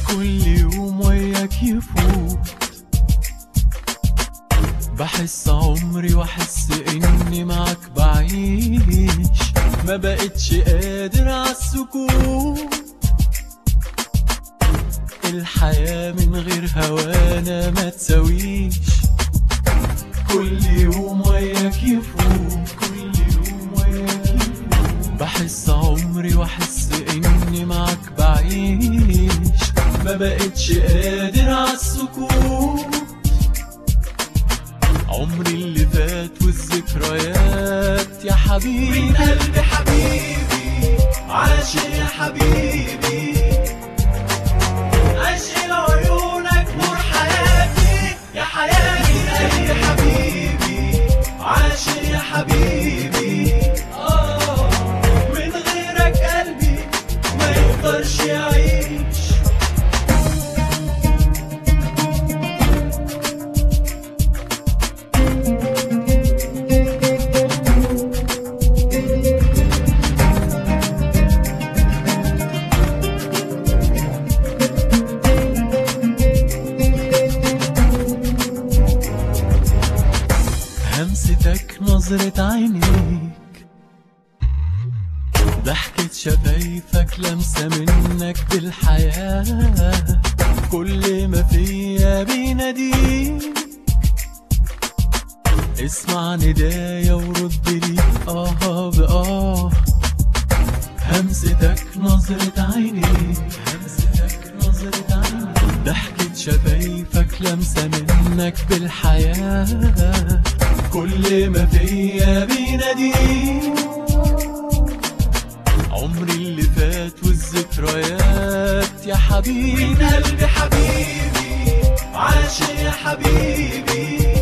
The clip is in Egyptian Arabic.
كل يوم وياك يفوت بحس عمري واحس اني معاك بعيش ما بقتش قادر عالسكوت الحياة من غير هوانا ما تساويش كل يوم وياك يفوت كل يوم وياك يفوت بحس عمري واحس اني معاك بعيش ما بقتش قادر عالسكوت عمري اللي فات والذكريات يا حبيبي من قلبي حبيبي عاشق يا حبيبي عشق لعيونك نور حياتي يا حياتي من قلبي حبيبي عاشق يا حبيبي آه من غيرك قلبي ما يقدرش يعيش همستك نظرة عينيك ضحكة شفايفك لمسة منك بالحياة كل ما فيا بيناديك اسمع ندايا ورد لي اه بآه همستك نظرة عينيك همستك نظرة عينيك ضحكة شفايفك لمسة منك بالحياة كل ما فيا بيناديك عمري اللي فات والذكريات يا حبيبي من قلبي حبيبي عاشق يا حبيبي